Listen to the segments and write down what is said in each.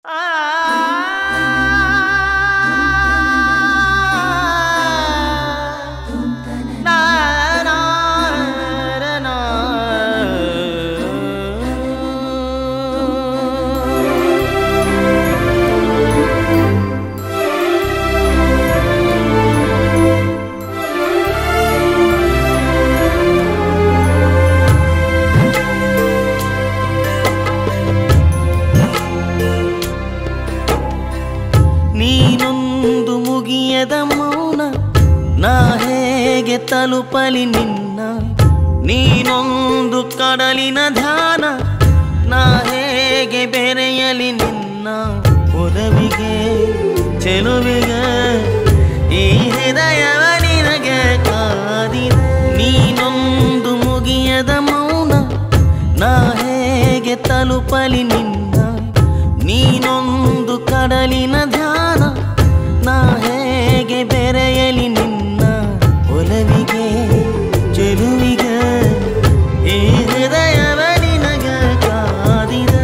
ನೀನೊಂದು ಮುಗಿಯದ ಮೌನ ನಾ ಹೇಗೆ ತಲುಪಲಿ ನಿನ್ನ ನೀನೊಂದು ಕಡಲಿನ ಧ್ಯಾನ ನಾ ಹೇಗೆ ಬೆರೆಯಲಿ ನಿನ್ನ ಒಲವಿಗೆ ಚೆಲುವಿಗೆ ಈ ಹೃದಯವ ನಿನಗೆ ಕಾದಿದೆ ನೀನೊಂದು ಮುಗಿಯದ ಮೌನ ನಾ ಹೇಗೆ ತಲುಪಲಿ ನಿನ್ನ ನೀನೊಂದು ಕಡಲಿನ ಧ್ಯಾನ ನಾ ಹೇಗೆ ಬೆರೆಯಲಿ ನಿನ್ನ ಒಲವಿಗೆ ಚೆಲುವಿಗೆ ಈ ಹೃದಯವ ನಿನಗ ಕಾದಿದೆ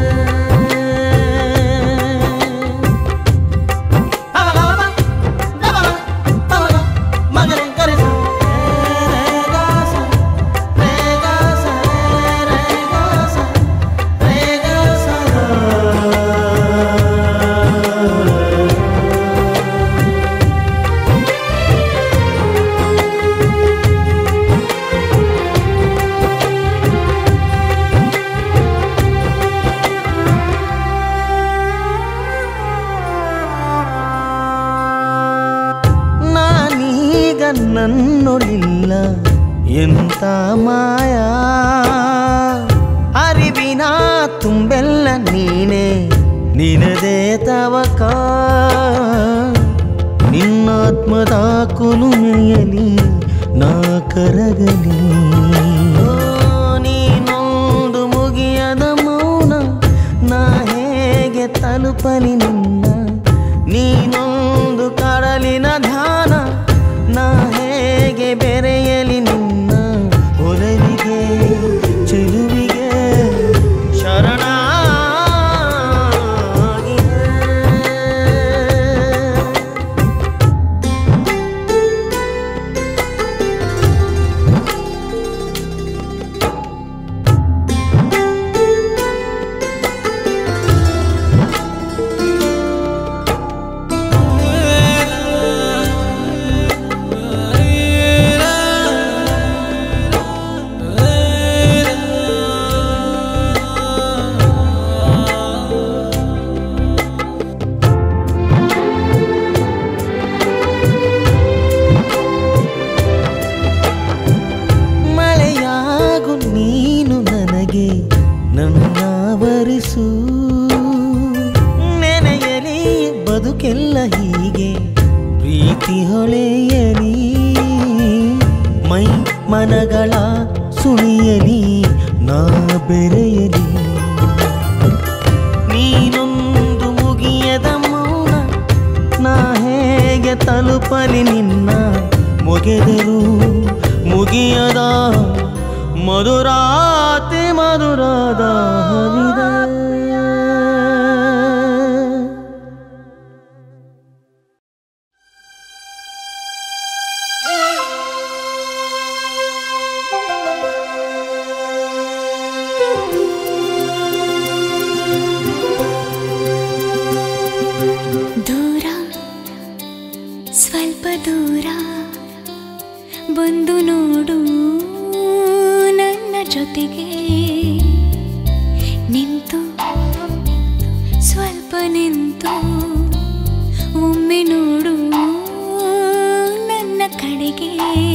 ಮಗನೇ ಕರೆಸ ರೇಗಾಸ ರೇಗಾಸ ರೇಗಾಸ ರೇಗಾಸ ನಾನೀಗ ನನ್ನೊಳಿಲ್ಲ ಎಂತ ಮಾಯ ಅರಿವಿನ ತುಂಬೆಲ್ಲ ನೀನೆ ನಿನದೇ ತವಕ ನಿನ್ನಾತ್ಮದ ಕುಲುಮೆಯಲಿ ನಾ ಕರಗಲಿ ಓ, ನೀನೊಂದು ಮುಗಿಯದ ಮೌನ ನಾ ಹೇಗೆ ತಲುಪಲಿ ನಿನ್ನ ನೀನೊಂದು ಕಡಲಿನ ಧ್ಯಾನ ನಾ ಹೇಗೆ ಬೆರೆಯಲಿ ನಿನ್ನ ಒಲವಿಗೆ ಚೆಲುವಿಗೆ ಶರಣ ಮಳೆಯಾಗು ನೀನು ನನಗೆ ನನ್ನ ವರಿಸು ನೆನೆಯಲಿ ಬದುಕೆಲ್ಲ ಹೀಗೆ ಪ್ರೀತಿ ಹೊಳೆಯಲಿ ಮೈ ಮನಗಳ ಸುಳಿಯಲಿ ನಾ ಬೆರೆಯಲಿ ನೀನೊಂದು ಮುಗಿಯದ ಮೌನ ನಾ ಹೇಗೆ ತಲುಪಲಿ ನಿನ್ನ ಮುಗಿದರು ಮುಗಿಯದ ಮಧುರಾತಿ ಮಧುರದ ಹರಿದ ದೂರ ಸ್ವಲ್ಪ ದೂರ ಬಂದು ನೋಡು ನನ್ನ ಜೊತೆಗೆ ನಿಂತು ಸ್ವಲ್ಪ ನಿಂತು ಒಮ್ಮೆ ನೋಡು ನನ್ನ ಕಡೆಗೆ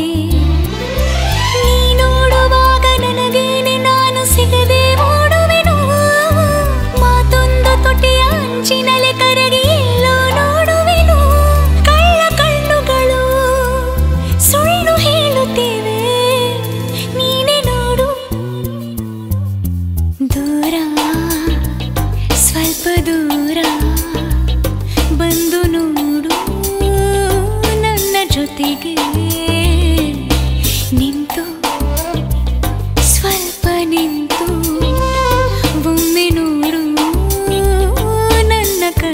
ನೀ ನೋಡುವಾಗ ನನಗೇನೆ ನಾನು ಸಿಗದೆ ಓಡುವೆನು ಮಾತೊಂದು ತೊಟ್ಟೆಯ ಅಂಚಿನಲೆ ಕರಗಿ ಎಲ್ಲೋ ನೋಡುವೆನು ಕಳ್ಳ ಕಣ್ಣುಗಳು ಸುಳ್ಳು ಹೇಳುತ್ತೇವೆ ನೀನೆ ನೋಡು ದೂರ ಸ್ವಲ್ಪ ದೂರ ಬಂದು ನೋಡು ನನ್ನ ಜೊತೆಗೆ ನಿಂತು ಸ್ವಲ್ಪ ನಿಂತು ಒಮ್ಮೆ ನೋಡು ನನ್ನ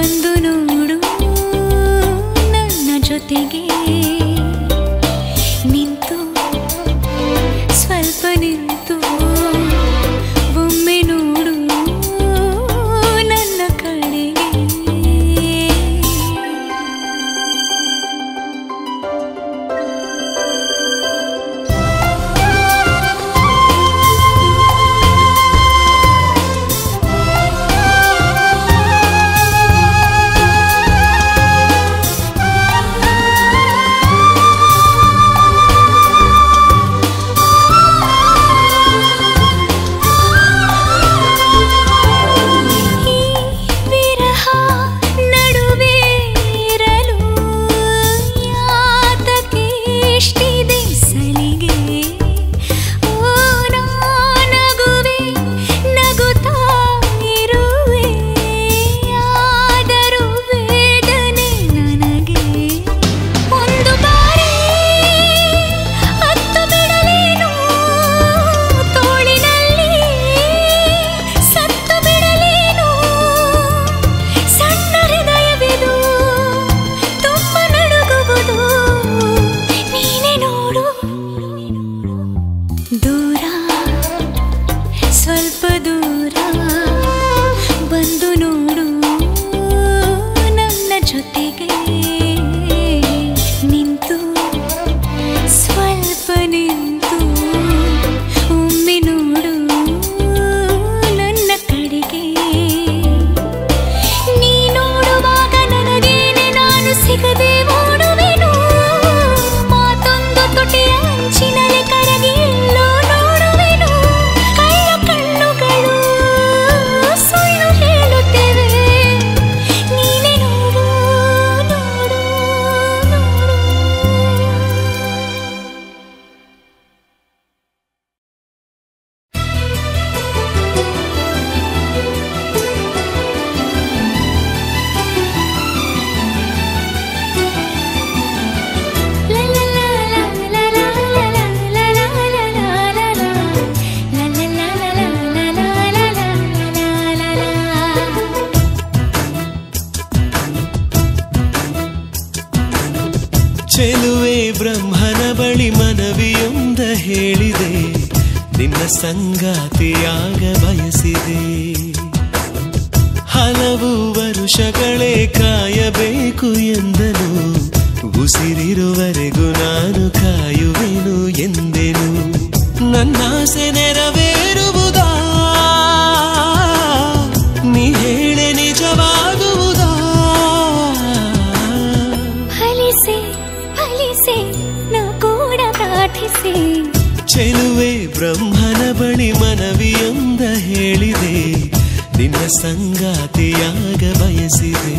ಬಂದು ನೋಡು ನನ್ನ ಜೊತೆಗೆ ನಿಂತು ಸ್ವಲ್ಪ ನಿಂತು ಒಮ್ಮೆ ನೋಡು ನನ್ನ ಕಡೆಗೆ ಈ ವಿರಹ ನಡುವೆ ಇರಲು ಯಾತಕ್ಕೆ ಇಷ್ಟಿದೆ ಸಲಿಗೆ ಓ ನಗುವೆ ನಗುತ್ತಾ ಇರುವೆ ಆದರೂ ವೇದನೆ ನನಗೆ ಒಂದು ಬಾರಿ ಹತ್ತು ಬಿಡಲೇನು ತೋಳಿನಲ್ಲಿ ಸತ್ತು ಬಿಡಲೇನು ಸಣ್ಣ ಹೃದಯವಿದು ತುಂಬ ನಡುಗುವುದು ನೀನೆ ನೋಡು ದೂರ ಸ್ವಲ್ಪ ದೂರ ಬಂದು ನೋಡು ನನ್ನ ಜೊತೆಗೆ ನಿಂತು ಸ್ವಲ್ಪ ನಿಂತು ಒಮ್ಮೆ ನೋಡು ನನ್ನ ಕಡೆಗೆ ನೀ ನೋಡುವಾಗ ನನಗೇನೆ ನಾನು ಸಿಗದೆ ಓಡುವೆನು ಮಾತೊಂದು ತುಟಿಯ ಅಂಚಿನಲ್ಲಿ ಕರಗಿ ಎಲ್ಲೋ ನೋಡುವೆನು ಕಳ್ಳ ಕಣ್ಣುಗಳು ಸುಳ್ಳು ಹೇಳುತ್ತೇವೆ ನೀನೆ ನೋಡು ನೋಡು ನೋಡು ಚೆಲುವೆ ಬ್ರಹ್ಮನ ಬಳಿ ಮನವಿಯೊಂದ ಹೇಳಿದೆ ನಿನ್ನ ಸಂಗಾತಿಯಾಗ ಬಯಸಿದೆ ಹಲವು ವರುಷಗಳೇ ಕಾಯಬೇಕು ಎಂದನು ಉಸಿರಿರುವರೆಗೂ ನಾನು ಕಾಯುವೆನು ಎಂದೆನು ನನ್ನಾಸೆ ನೆರವೇರುವುದಾ ನೀ ಹೇಳೆ ನಿಜವಾಗುವುದಾ ಫಲಿಸೆ ಫಲಿಸೆ ನಾ ಕೂಡ ಪ್ರಾರ್ಥಿಸೆ ಚೆಲುವೆ ಬ್ರಹ್ಮನ ಬಳಿ ಮನವಿಯೊಂದ ಹೇಳಿದೆ ನಿನ್ನ ಸಂಗಾತಿಯಾಗ ಬಯಸಿದೆ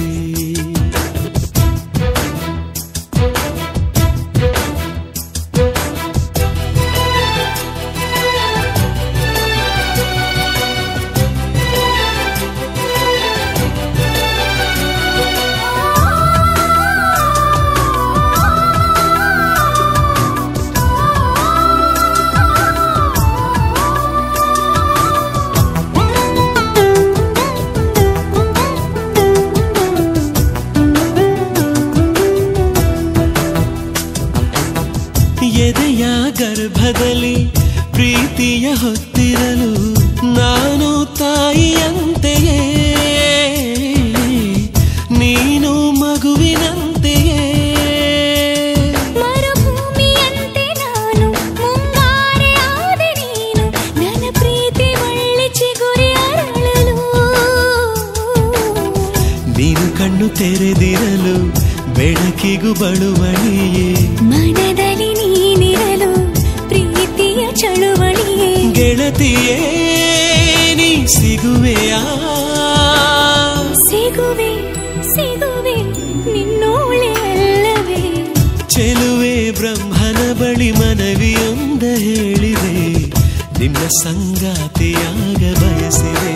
ಎದೆಯ ಗರ್ಭದಲ್ಲಿ ಪ್ರೀತಿಯ ಹೊತ್ತಿರಲು ನಾನು ತಾಯಿಯಂತೆಯೇ ನೀನು ಮಗುವಿನಂತೆಯೇ ಮರುಭೂಮಿಯಂತೆ ನಾನು ಮುಂಗಾರೆ ಆದೆ ನೀನು ನನ್ನ ಪ್ರೀತಿ ಒಳ್ಳೆ ಚಿಗುರಿ ಅರಳಲು ನೀನು ಕಣ್ಣು ತೆರೆದಿರಲು ಬೆಳಕಿಗೂ ಬಳುವಳಿಯೇ ಮನದಲ್ಲಿ ನೀನಿರಲು ಪ್ರೀತಿಯ ಚಳುವಳಿಯೇ ಗೆಳತಿಯೇ ನೀ ಸಿಗುವೆಯಾ ಸಿಗುವೆ ಸಿಗುವೆ ನಿನ್ನೋಳೆ ಅಲ್ಲವೇ ಚೆಲುವೆ ಬ್ರಹ್ಮನ ಬಳಿ ಮನವಿಯೊಂದ ಹೇಳಿದೆ ನಿನ್ನ ಸಂಗಾತಿಯಾಗ ಬಯಸಿದೆ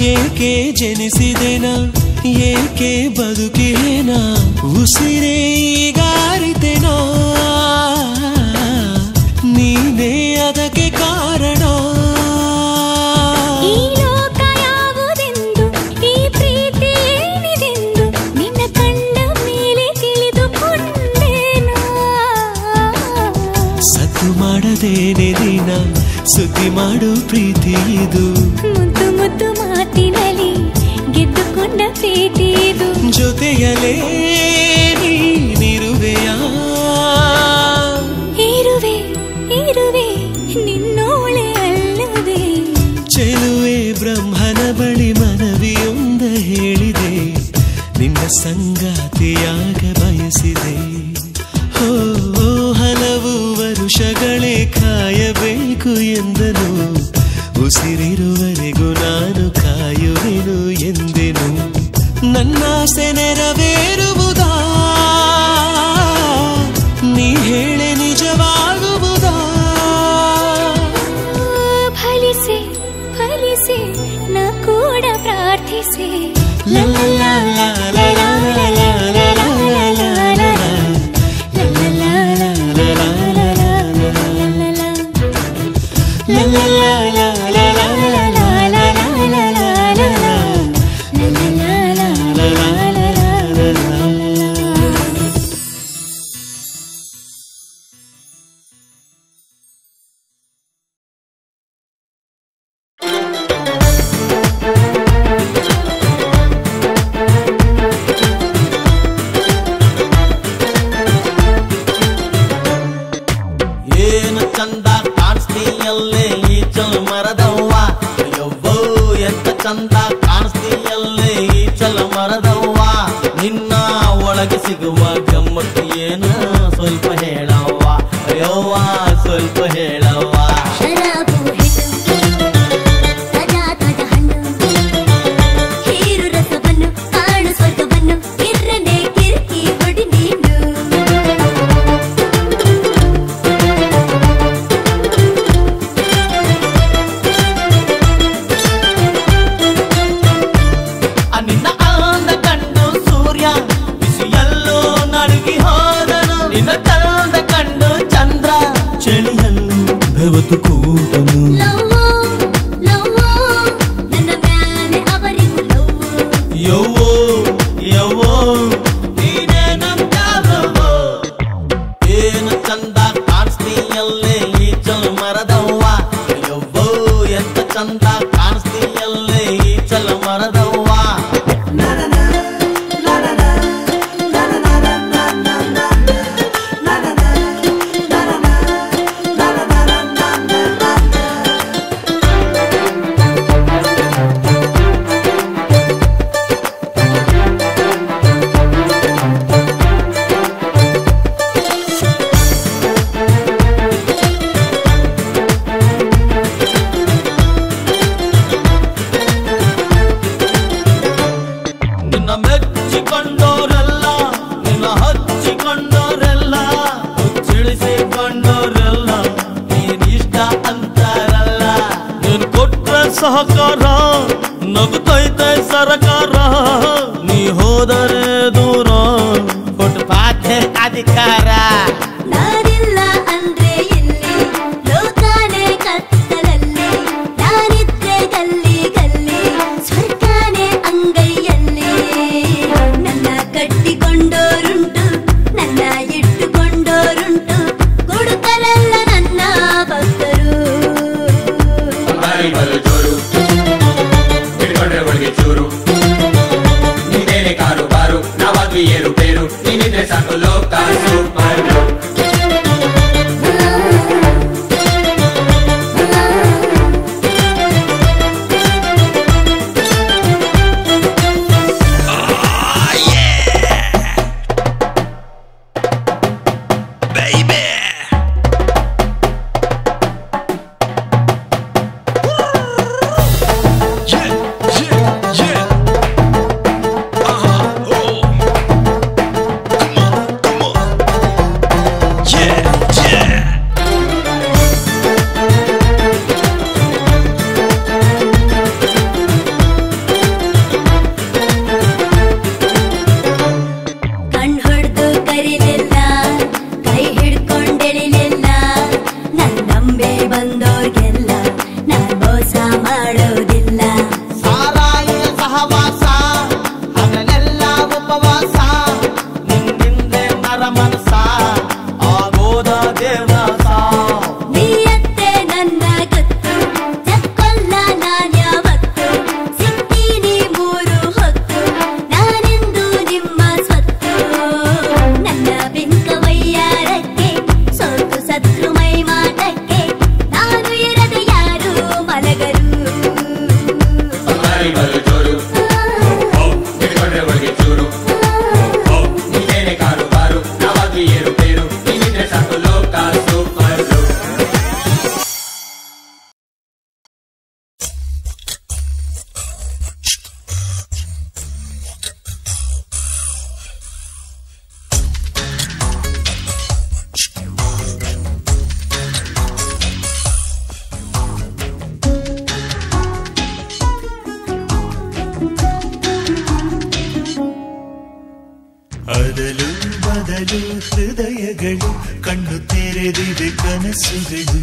ಏಕೆ ಜನಿಸಿದೆನಾ ಏಕೆ ಬದುಕೇನಾ ಉಸಿರೇ ಈಗಾರಿತೆನಾ ನೀನೇ ಅದಕ್ಕೆ ಕಾರಣ ಈ ಲೋಕ ಯಾವುದೆಂದು ಈ ಪ್ರೀತಿ ಏನಿದೆಂದು ನಿನ್ನ ಕಂಡ ಮೇಲೆ ತಿಳಿದುಕೊಂಡೇನಾ ಸತ್ತು ಮಾಡದೇನೆ ದಿನ ಸುದ್ದಿ ಮಾಡು ಪ್ರೀತಿ ಇದು ಮುದ್ದು ಮುದ್ದು ಮಾತಿನಲ್ಲಿ ಗೆದ್ದುಕೊಂಡ ಪ್ರೀತಿ ಇದು ಜೊತೆಯಲೇ ನೀನಿರುವೆಯಾ ಇರುವೆ ಇರುವೆ ನಿನ್ನೋಳೆ ಅಲ್ಲವೇ ಚೆಲುವೆ ಬ್ರಹ್ಮನ ಬಳಿ ಮನವಿಯೊಂದ ಹೇಳಿದೆ ನಿನ್ನ ಸಂಗಾತಿಯಾಗ ಬಯಸಿದೆ ಹೋ ಹಲವು ವರುಷಗಳೇ ಕಾಯಬೇಕು ಎಂದನು ಉಸಿರಿರುವರೆಗೂ ನಾನು ಕಾಯುವೆನು ಎಂದೆನು ನನ್ನಾಸೆ ನೆರವೇರುವುದಾ ನೀ ಹೇಳೆ ನಿಜವಾಗುವುದಾ ಫಲಿಸೆ ಫಲಿಸೆ ನಾ ಕೂಡ ಪ್ರಾರ್ಥಿಸೆ La la la la la la la la la la la la la la. La la la la la la la la la la la. La la la la la la la la la la la la la la. La la la la la la la la la la. ಏನು ಚಂದ ಕಾಣಿಸ್ತೀಯಲ್ಲೇ ಈ ಚಲ್ ಮರದವ್ವ ಯವ್ವೋ ಎಂತ ಚಂದ ಕಾಣಿಸ್ತೀಯಲ್ಲೇ ಈ ಚಲ್ ಮರದವ್ವ ನಿನ್ನ ಒಳಗೆ ಸಿಗುವ ಗಮ್ಮತ್ತು ಏನು ಸ್ವಲ್ಪ ಹೇಳವ್ವ ಅಯ್ಯವ್ವ ಸ್ವಲ್ಪ ಹೇಳವ್ವ ಶರಾಬು ಹೆಣ್ಣು ಸದಾ ತಾಜಾ ಹಣ್ಣು ಹೀರು ರಸವನ್ನು ಕಾಣು ಸ್ವರ್ಗವನ್ನು ಕಿರ್ರನೆ ಕಿರ್ಕಿ ಹೊಡಿ ನೀನು ಆ ನಿನ್ನ ಆಂದ ಕಂಡು ಸೂರ್ಯ ಬಿಸಿಯಲ್ಲೂ ನಡುಗಿ ಹೋದನು ನಿನ್ನ ಚಂದ ಕಂಡು ಚಂದ್ರ ಚಳಿಯಲ್ಲೂ ಬೆವತು ಕೂತನು ಲವ್ವೋ ಲವ್ವೋ ನನ್ನ ಮ್ಯಾಲೆ ಅವರಿಗೂ ಲವ್ವೋ ಯವ್ವೋ ಯವ್ವೋ ನೀನೇ ನಮ್ ಯಾವ್ದವ್ವೋ? ಏನು ಚಂದ ಕಾಣಿಸ್ತೀಯಲ್ಲೇ ಈ ಚಲ್ ಮರದವ್ವ ಯವ್ವೋ ಎಂತ ಚಂದ ಕಾಣಿಸ್ತೀಯಲ್ಲೇ ಈ ಚಲ್ ಮರದವ್ವ ನಿನ್ನ ಮೆಚ್ಚಿಕೊಂಡೋರೆಲ್ಲ ನಿನ್ನ ಹಚ್ಚಿಕೊಂಡೋರೆಲ್ಲ ಹುಚ್ಚಿಳಿಸಿಕೊಂಡೋರೆಲ್ಲ ನೀನ್ ಇಷ್ಟ ಅಂತಾರಲ್ಲ ನೀನ್ ಕೊಟ್ರ ಸಹಕಾರ ನಗುತ್ತೈತೆ ಸರಕಾರ ನೀ ಹೋದರೆ ದೂರ ಕೊಟ್ಟು ಪಾಠೆ ಅಧಿಕಾರ ನಾನಿಲ್ಲ ಅಂದ್ರೆ ಎಲ್ಲಿ ಲೋಕಾನೇ ಕತ್ತಲಲ್ಲಿ ನಾನಿದ್ರೆ ಗಲ್ಲಿ ಗಲ್ಲಿ ಸ್ವರ್ಗಾನೇ ಅಂಗೈಯಲ್ಲಿ ನನ್ನ ಕಟ್ಟಿಕೊಂಡೋರುಂಟು ನನ್ನ ಇಟ್ಟುಕೊಂಡೋರುಂಟು ಕೊಡುತ್ತರಲ್ಲ ನನ್ನ ಭಕ್ತರು ಬಾರಿ ಬಲು ಜೋರು ಹಿಡ್ಕೊಂಡ್ರೆ ಒಳಗೆ ಚೂರು ನಿಂದೇನೆ ಕಾರು ಬಾರು ನಾವಾದ್ವಿ ಏರು ಪೇರು ನೀನಿದ್ರೆ ಸಾಕು ಲೋಕ ಸೂಪರ್ ಮಾಡೋದಿಲ್ಲ ಸಾರಾಯಿಯ ಸಹವಾಸ ಹಗಲೆಲ್ಲ ಉಪವಾಸ ನಿನ್ನಿಂದೆ ನರ ಮನಸ ಆಗೋದ ದೇವದಾಸ ನೀಯತ್ತೆ ನನ್ನ ಗೊತ್ತು ಚಕ್ಕೊಲ್ಲ ನಾನ್ಯಾವತ್ತು ಸಿಗ್ತೀನಿ ಮೂರು ಹೊತ್ತು ನಾನೆಂದು ನಿಮ್ಮ ಸ್ವತ್ತು ನನ್ನ ಬೆಂಕ ವೈಯಾರಕ್ಕೆ ಸೋತು ಸತ್ರು ಮೈ ಮಾಟಕ್ಕೆ ನಾನು ಇರದೆ ಯಾರು ಮಲಗರು ಬಂಗಾರಿ ಬಲು ಜೋರು ಓ, ಹಿಡ್ಕೊಂಡ್ರೆ ಒಳಗೆ ಚೂರು ಓ, ನೀನೇನೆ ಕಾರು ಬಾರು ನಾವಾಗಿ ಏರು ಪೇರು ನೀನಿದ್ರೆ ಸಾಕು ಲೋಕ ಸೂಪರ್ ಅದಲು ಬದಲು ಹೃದಯಗಳು ಕಣ್ಣು ತೆರೆದಿದೆ ಕನಸುಗಳು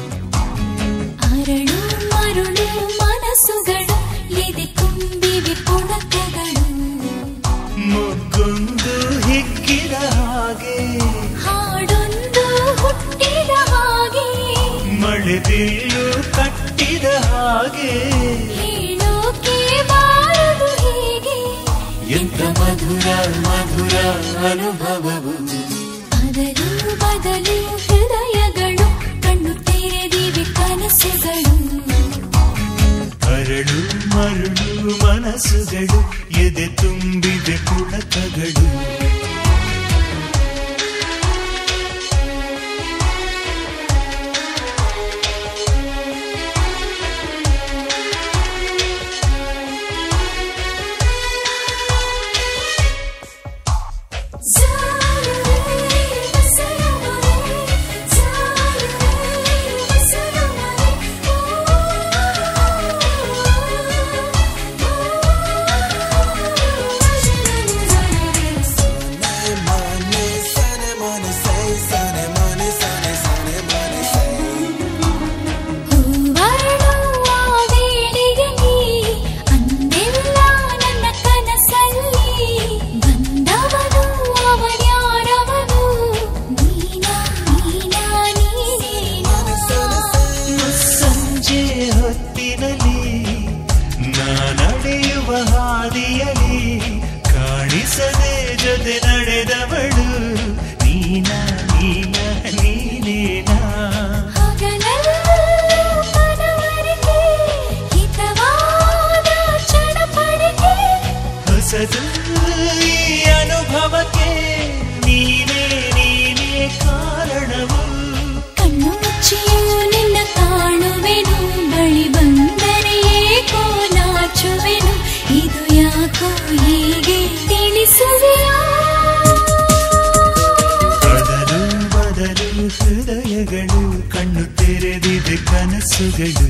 ಅರಳು ಮರುಳು ಮನಸ್ಸುಗಳು ಎದೆ ತುಂಬಿವೆ ಪುಣಕಗಳು ಮೊಗ್ಗೊಂದು ಹಿಕ್ಕಿದ ಹಾಗೆ ಹಾಡೊಂದು ಹುಟ್ಟಿದ ಹಾಗೆ ಮಳೆ ಬಿಲ್ಲು ಕಟ್ಟಿದ ಹಾಗೆ ಹೇಳೋಕೆ ಬಾರದು ಹೀಗೆ ಎಂತ ಮಧುರ ಮಧುರ ಅನುಭವವು ಅದಲು ಬದಲು ಹೃದಯಗಳು ಕಣ್ಣು ತೆರೆದಿವೆ ಕನಸುಗಳು ಅರಳು ಮರಳು ಮನಸ್ಸುಗಳು ಎದೆ ತುಂಬಿದೆ ಪುಳಕಗಳು ಹೂವರಳುವ ವೇಳೆಯಲ್ಲಿ ಅಂದೆಲ್ಲ ನನ್ನ ಕನಸಲ್ಲಿ ಬಂದವನು ಅವನ್ಯಾರವನು ನೀನಾ ನೀನಾ ನೀನೇನಾ ಸಂಜೆ ಹೊತ್ತಿನಲ್ಲಿ ನಾನಡೆಯುವ ಹಾದಿಯಲಿ ಕಾಣಿಸದೆ ಜೊತೆ ನಡೆದವಳು ನೀನ ನೀನ ನೀನೇನಾ ಹಗಲಲ್ಲೂ ಕನವರಿಕೆ ಹಿತವಾದ ಚಡಪಡಿಕೆ ಹೊಸದು ಈ ಅನುಭವಕ್ಕೆ ನೀನೇ ನೀನೇ ಕಾರಣವು ಕಣ್ಣು ಮುಚ್ಚಿಯೂ ನಿನ್ನ ಕಾಣುವೆನು ಬಳಿ ಬಂದರೆ ಏಕೋ ನಾಚುವೆನು ಇದು ಯಾಕೋ ಹೀಗೆ ತಿಳಿಸುವೆಯಾ ಬದಲು ಬದಲು ಹೃದಯಗಳು ಕಣ್ಣು ತೆರೆದಿದೆ ಕನಸುಗಳು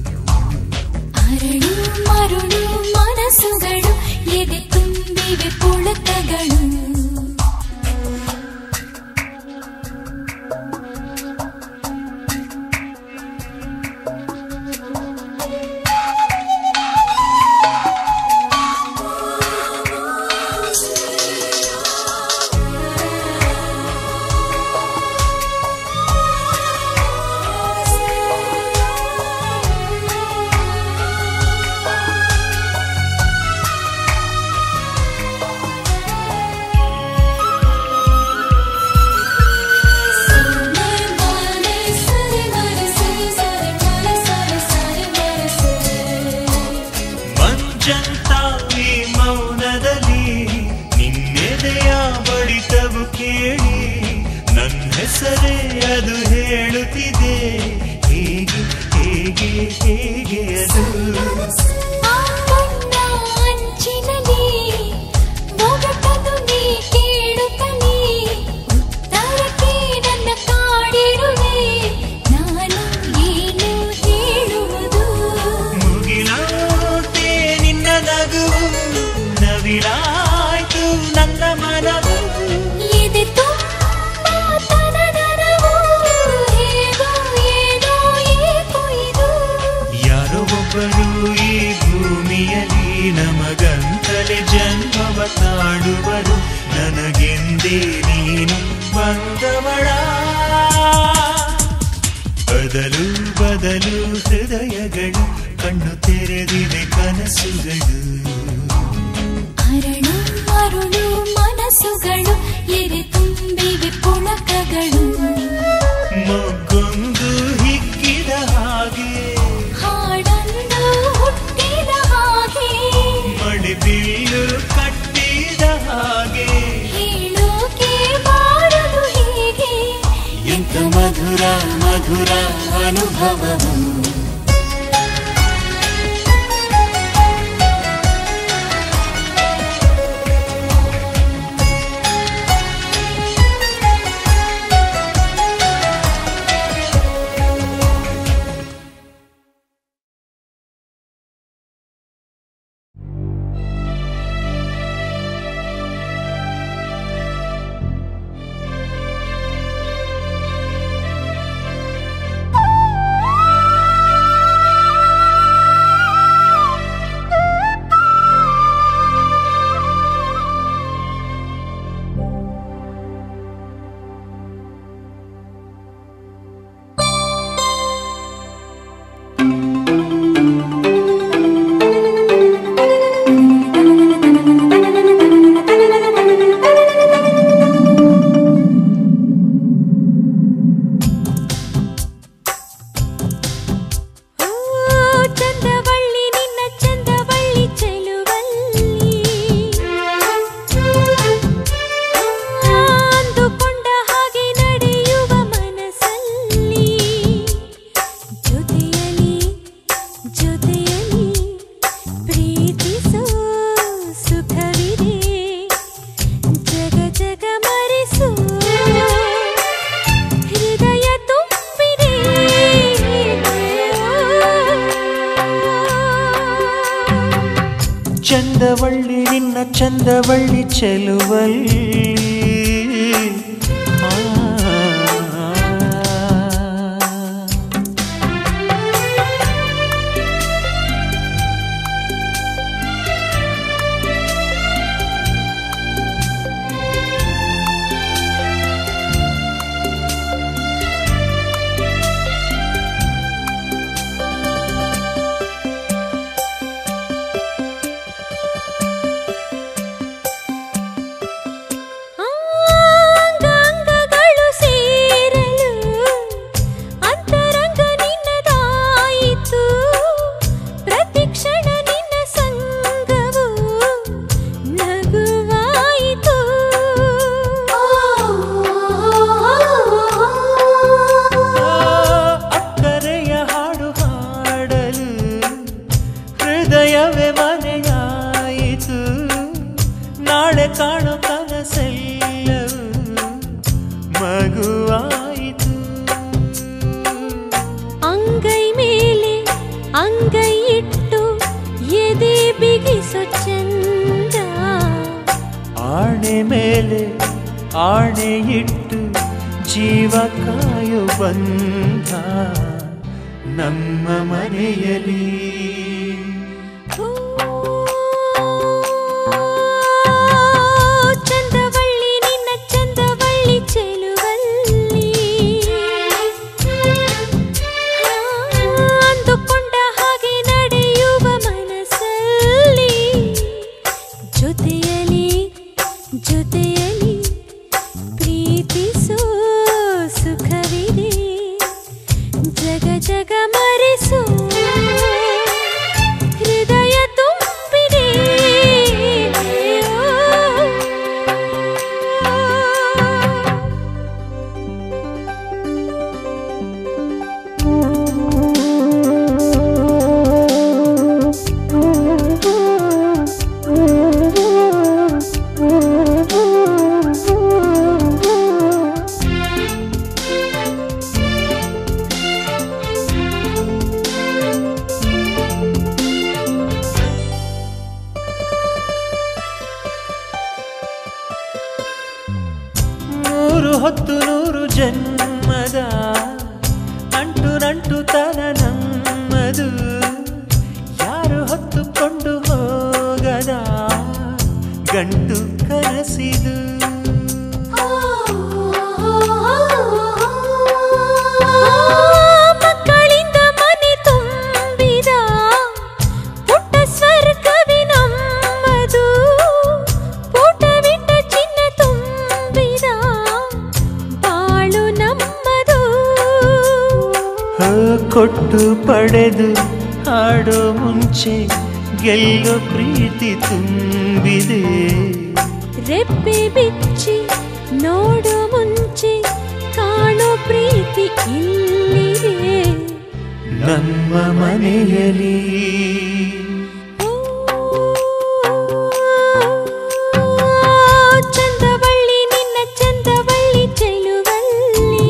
ಅರಳು ಮರುಳು ಮನಸ್ಸುಗಳು ಎದೆ ತುಂಬಿವೆ ಪುಳಕಗಳು ಮಂಜಂತ ಈ ಮೌನದಲ್ಲಿ ನಿನ್ನೆದೆಯ ಬಡಿತವು ಕೇಳಿ ನನ್ನ ಹೆಸರೇ ಅದು ಹೇಳುತ್ತಿದೆ ಹೇಗೆ ಹೇಗೆ ಹೇಗೆ ಅದು ಆ ಬಣ್ಣ ಅಂಚಿನಲ್ಲಿ ಮೊಗಟದು ನೀ ಕೇಳುತ್ತಲೇ ಉತ್ತರಕ್ಕೆ ನನ್ನ ಕಾಡಿರುವೆ ನಾನು ಏನು ಹೇಳುವುದು ಮುಗಿಲಾತೆ ನಿನ್ನ ನಗುವು ನವಿಲಾಯ್ತು ನನ್ನ ಮನವು ಎದೆ ತುಂಬ ತನನನವು ಹೇಗೋ ಏನೋ ಏಕೋ ಇದು ಯಾರೋ ಒಬ್ಬ ಯಾರೊಬ್ಬರು ಈ ಭೂಮಿಯಲ್ಲಿ ನಮಗಂತಲೇ ಜನ್ಮವ ತಾಡುವರು ನನಗೆಂದೇ ನೀನು ಬಂದವಳ ಬದಲು ಬದಲು ಹೃದಯಗಳು ಕಣ್ಣು ತೆರೆದಿದೆ ಕನಸುಗಳು ಅರಳು ಅರುಳು ಮನಸ್ಸುಗಳು ಎರೆ ತುಂಬಿವೆ ಪುಳಕಗಳು ಮೊಗ್ಗೊಂದು ಹಿಕ್ಕಿದ ಹಾಗೆ ಹಾಡನ್ನು ಹುಟ್ಟಿದ ಹಾಗೆ ಮಳೆ ಬೀಳು ಕಟ್ಟಿದ ಹಾಗೆ ಹೇಳೋಕೆ ಬಾರದು ಹೀಗೆ ಎಂತ ಮಧುರ ಮಧುರ ಅನುಭವವು ಓ ಚಂದವಳ್ಳಿ ನಿನ್ನ ಚಂದವಳ್ಳಿ ಚೆಲುವಲ್ಲಿ ಅಂದುಕೊಂಡ ಹಾಗೆ ನಡೆಯುವ ಮನಸ್ಸಲ್ಲಿ ಜೊತೆಯಲಿ ಜೊತೆಯಲಿ ಪ್ರೀತಿಸೋ ಸುಖವಿದೆ ಜಗ ಜಗ ಮರೆಸೋ ಹೃದಯ ತುಂಬಿದೆ ಚಂದವಳ್ಳಿ ನಿನ್ನ ಚಂದವಳ್ಳಿ ಚೆಲುವಲ್ಲಿ ಆ. ಅಂಗಾಂಗಗಳು ಸೇರಲು ಅಂತರಂಗ ನಿನ್ನದಾಯಿತು ಪ್ರತಿ ಕ್ಷಣ ನಿನ್ನ ಸಂಗವು ನಗುವಾಯಿತು ಅಕ್ಕರೆಯ ಹಾಡು ಹಾಡಲು ಹೃದಯವೇ ಮನೆಯಾಯಿತು ನಾಳೆ ಕಾಣೋ ಕನಸೆಲ್ಲವೂ ಮಗುವಾಯಿತು ಅಂಗೈ ಮೇಲೆ ಅಂಗೈ ಇಟ್ಟು ಎದೆ ಬಿಗಿಸೋ ಚಂದ ಆಣೆ ಮೇಲೆ ಆಣೆ ಇಟ್ಟು ಜೀವ ಕಾಯೋ ಬಂಧ ನಮ್ಮ ಮನೆಯಲ್ಲಿ ಚಂದವಳ್ಳಿ ನಿನ್ನ ಚಂದವಳ್ಳಿ ಚೆಲುವಲ್ಲಿ ಅಂದುಕೊಂಡ ಹಾಗೆ ನಡೆಯುವ ಮನಸ್ಸಲ್ಲಿ ಜೊತೆಯಲಿ ಜೊತೆಯಲಿ ಪ್ರೀತಿಸೋ ಸುಖವಿದೆ ಜಗ ಜಗ ಮರೆಸೋ ಹೃದಯ ತುಂಬಿದೆ ನೂರು ಹೊತ್ತು ನೂರು ಜನ್ಮದ ಅಂಟು ನಂಟು ತನ ನಮ್ಮದು ಗಂಟು ಕನಸಿದು ಮಕ್ಕಳಿಂದ ಮನೆ ತುಂಬಿದ ಪುಟ್ಟ ಸ್ವರ್ಗವೇ ನಮ್ಮದು ಪುಟವಿಟ್ಟ ಚಿನ್ನ ತುಂಬಿದ ಬಾಳು ನಮ್ಮದು ಆ, ಕೊಟ್ಟು ಪಡೆದು ಹಾಡೋ ಮುಂಚೆ ಗೆಲ್ಲೋ ಪ್ರೀತಿ ತುಂಬಿದೆ ರೆಪ್ಪೆ ಬಿಚ್ಚಿ ನೋಡೋ ಮುಂಚೆ ಕಾಣೋ ಪ್ರೀತಿ ಇಲ್ಲಿದೆ ನಮ್ಮ ಮನೆಯಲ್ಲಿ ಚಂದವಳ್ಳಿ ನಿನ್ನ ಚಂದವಳ್ಳಿ ಚೆಲುವಲ್ಲಿ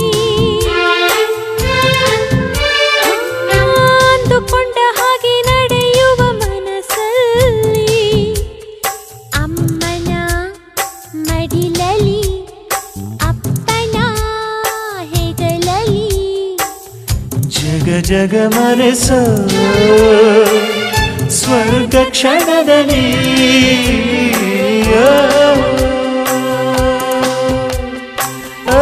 ಅಂದುಕೊಂಡ ಹಾಗೆ ನಡೆಯುವ ಮನಸ್ಸಲ್ಲಿ ಅಮ್ಮನ ಮಡಿಲಲಿ ಅಪ್ಪನ ಹೆಗಲಲಿ ಜಗ ಜಗ ಮರೆಸೋ ಸ್ವರ್ಗ ಕ್ಷಣದಲ್ಲಿ ಆ, ಆ,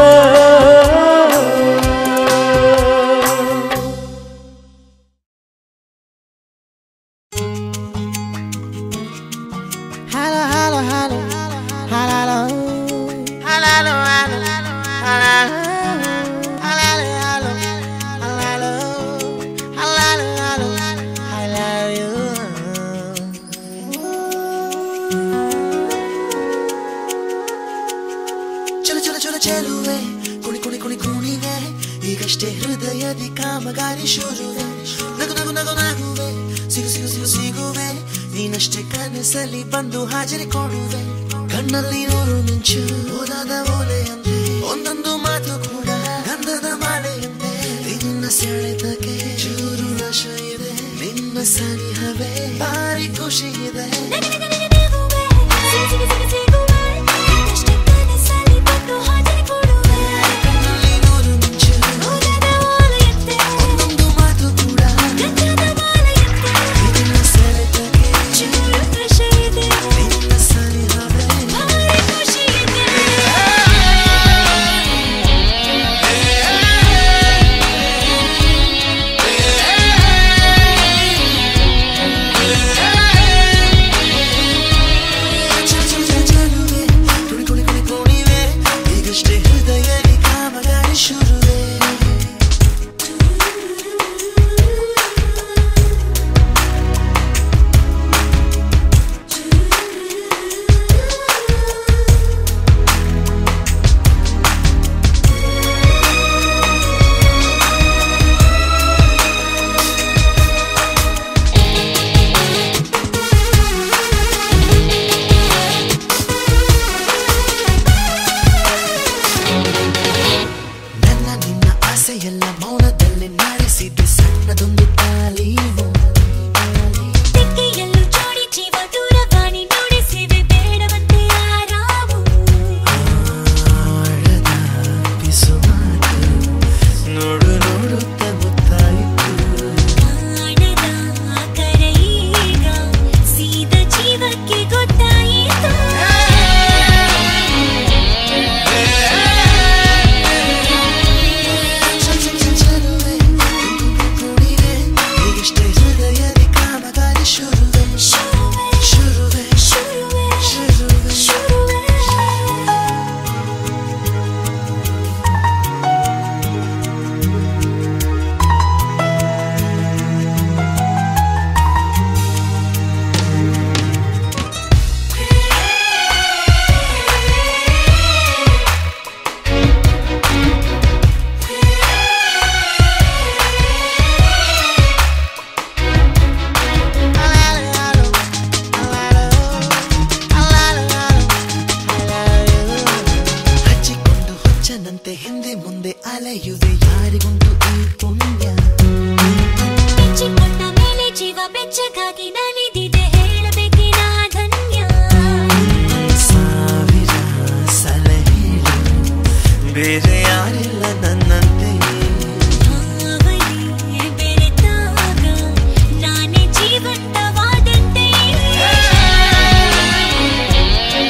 Hello, hello, hello, hello, hello, hello, hello, hello, hello, hello, ಚಲ ಚಲ ಚಲ ಚೆಲುವೆ ಕುಣಿ ಕುಣಿ ಕುಣಿ ಕುಣಿವೆ ಈಗಷ್ಟೇ ಹೃದಯದಿ ಕಾಮಗಾರಿ ಶುರುವೆ ನಗು ನಗು ನಗು ನಗುವೆ ಸಿಗು ಸಿಗು ಸಿಗು ಸಿಗುವೆ ನೀನಷ್ಟೇ ಕನಸಲ್ಲಿ ಬಂದು ಹಾಜರಿ ಕೊಡುವೆ ಕಣ್ಣಲ್ಲಿ ನೂರು ಮಿಂಚು ಓದಾದ ಓಲೆಯಂತೆ ಒಂದೊಂದು ಮಾತು ಕೂಡ ಗಂಧದ ಮಾಲೆಯಂತೆ ನಿನ್ನ ಸೆಳೆತಕ್ಕೆ ಚೂರು ನಶ ಇದೆ ನಿನ್ನ ಸನಿಹವೇ ಭಾರಿ ಖುಷಿ ಇದೆ ಕಣ್ಣಲ್ಲಿ ನೂರು ಮಿಂಚು ಒಂದೊಂದು ಮಾತು ಕೂಡ ನಿನ್ನ ಸೆಳೆತಕ್ಕೆ ನಿನ್ನ ಸನಿಹವೇ ಚಲ ಚಲ ಚಲ ಚೆಲುವೆ ಕುಣಿ ಕುಣಿ ಕುಣಿ ಕುಣಿವೆ ಈಗಷ್ಟೇ ಹೃದಯದಿ ಕಾಮಗಾರಿ ಶುರುವೆ ನನ್ನ ನಿನ್ನ ಆಸೆಯೆಲ್ಲ ಮೌನದಲ್ಲಿ ನಡೆಸಿದ್ದೆ ಸಣ್ಣದೊಂದು ತಾಲೀಮು ತೆಕ್ಕೆಯಲ್ಲೂ ಜೋಡಿ ಜೀವ ದೂರವಾಣಿ ನುಡಿಸಿವೆ ಬೇಡವಂತೆ ಆರಾಮು ಆಳದ ಪಿಸು ಮಾತು ನೋಡು ನೋಡುತ್ತ ಗೊತ್ತಾಯಿತು ಆಣದ ಕರೆ ಈಗ ಸೀದ ಜೀವಕ್ಕೆ ಗೊತ್ತಾಯಿತು ಚಲ್ ಚಲ್ ಚಲ್ ಚಲುವೆ ಕುಣಿವೆ ಈಗಷ್ಟೇ ಹೃದಯದಿ ಕಾಮಗಾರಿ ಶುರುವೆ ಶುರುವೆ ಶುರುವೆ ಶುರುವೆ ಶುರುವೆ ಶುರುವೆ ಹಚ್ಚಿಕೊಂಡು ಹೊಚ್ಚನಂತೆ ಹಿಂದೆ ಮುಂದೆ ಅಲೆಯುವೆ ಯಾರಿಗುಂಟು ಈ ಪುಣ್ಯ ಮೆಚ್ಚಿಕೊಂಡ ಮೇಲೆ ಜೀವ ಬೆಚ್ಚಗಾಗಿ ನಲಿದಿದೆ ಹೇಳಬೇಕಿನ ಧನ್ಯ ಸಾವಿರ ಸಲ ಹೇಳು ಬೇರೆ ಯಾರಿಲ್ಲ ನನ್ನಂತೆ ಅವನೇ ಬೆರೆತಾಗ ನಾನೇ ಜೀವಂತವಾದಂತೆ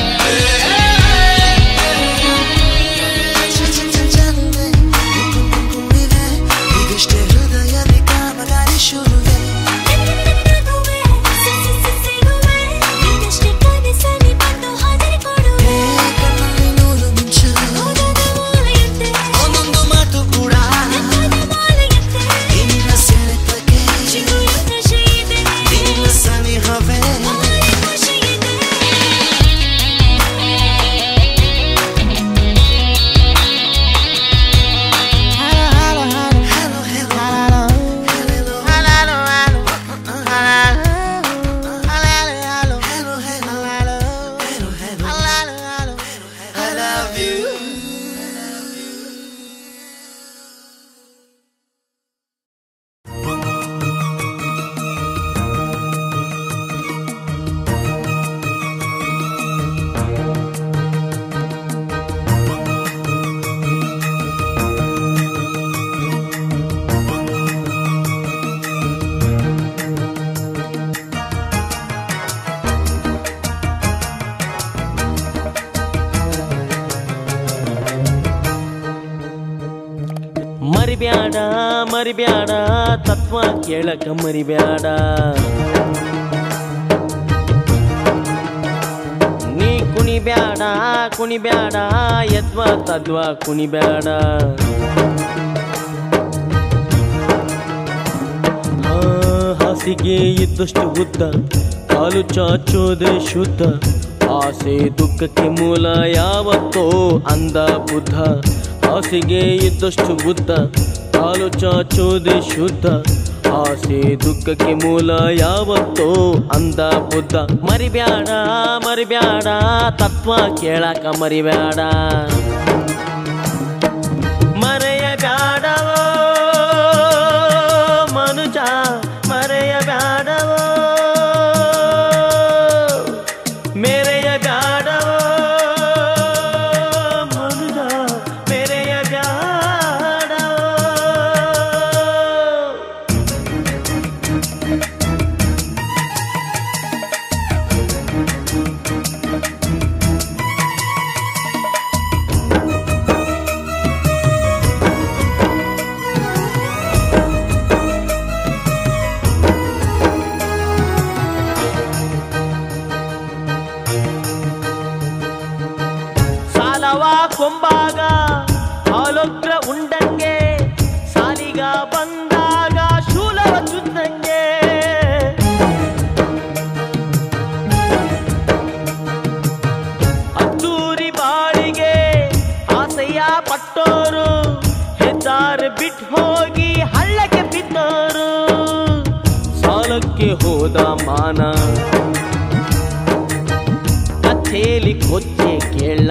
ಮರಿಬ್ಯಾಡ ತತ್ವ ಕೇಳಕ ಮರಿಬ್ಯಾಡ ನೀ ಕುಣಿಬ್ಯಾಡ ಕುಣಿಬ್ಯಾಡ ಯದ್ವ ತದ್ವ ಕುಣಿಬ್ಯಾಡ ಆ, ಹಾಸಿಗೆ ಇದ್ದಷ್ಟು ಉದ್ದ ಕಾಲು ಚಾಚೋದೆ ಶುದ್ಧ ಆಸೆ ದುಃಖಕ್ಕೆ ಮೂಲ ಯಾವತ್ತೋ ಅಂದ ಬುದ್ಧ ಹಾಸಿಗೆ ಇದ್ದಷ್ಟು ಉದ್ದ ಕಾಲು ಚಾಚೋದೆ ಶುದ್ಧ ಆಸೆ ದುಃಖಕ್ಕೆ ಮೂಲ ಯಾವತ್ತೋ ಅಂದ ಬುದ್ಧ ಮರಿಬ್ಯಾಡ ಮರಿಬ್ಯಾಡ ತತ್ವ ಕೇಳಕ ಮರಿಬ್ಯಾಡ ಮರೆಯಬ್ಯಾಡವೋ ಮನುಜ ಮರೆಯಬ್ಯಾಡವೋ ಮೆರೆಯಬ್ಯಾಡವೋ ಮನುಜ ಮೆರೆಯಬ್ಯಾಡವೋ ಸಾಲವ ಕೊಂಬಾಗ ಆಲೋಗ್ರ ಉಂಡಂಗೆ ಸಾಲಿಗ ಬಂದಾಗ ಶೂಲವ ಚುದ್ದಂಗೆ ಅದ್ದೂರಿ ಬಾಳಿಗೆ ಆಸೆಯ ಪಟ್ಟೋರು ಹೆದ್ದಾರ ಬಿಟ್ಟು ಹೋಗಿ ಹಳ್ಳಕ್ಕೆ ಬಿದ್ದೋರು ಸಾಲಕ್ಕೆ ಹೋದ ಮಾನ ಕಥೇಲಿ ಕೊಚ್ಚೆ ಕೇಳ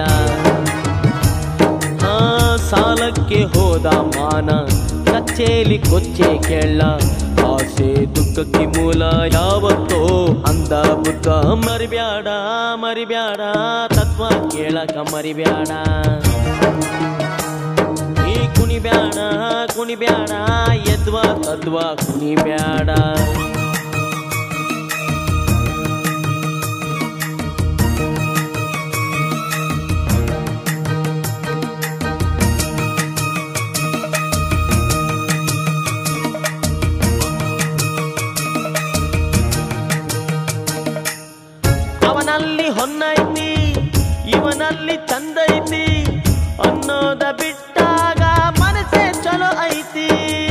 ಆ ಸಾಲಕ್ಕೆ ಹೋದ ಮಾನ ಕಚ್ಚೇಲಿ ಕೊಚ್ಚೆ ಕೇಳ ಆಸೆ ದುಃಖಕ್ಕೆ ಮೂಲ ಯಾವತ್ತೋ ಅಂದ ಬುದ್ಧ ಮರಿಬ್ಯಾಡ ಮರಿಬ್ಯಾಡ ತತ್ವ ಕೇಳಕ ಮರಿಬ್ಯಾಡ ಈ ಕುಣಿಬ್ಯಾಡ ಕುಣಿಬ್ಯಾಡ ಎದ್ವ ತದ್ವ ಕುಣಿಬ್ಯಾಡ ಅವನಲ್ಲಿ ಹೊನ್ನೈತಿ ಇವನಲ್ಲಿ ಚಂದೈತಿ ಅನ್ನೋದ ಬಿಟ್ಟಾಗ ಮನಸ್ಸೇ ಚಲೋ ಐತಿ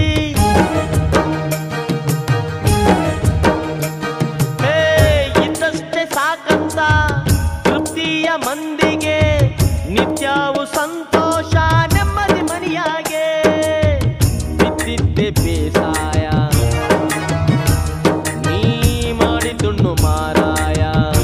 ಹೇ, ಇದ್ದಷ್ಟೇ ಸಾಕಂತ ತೃಪ್ತಿಯ ಮಂದಿಗೆ ನಿತ್ಯವು ಸಂತೋಷ ನೆಮ್ಮದಿ ಮನಿಯಾಗೆ ಬಿದ್ದಿದ್ದೆ ಬೇಸಾಯ ನೀ ಮಾಡಿದುಣ್ಣು ಮಾರಾಯ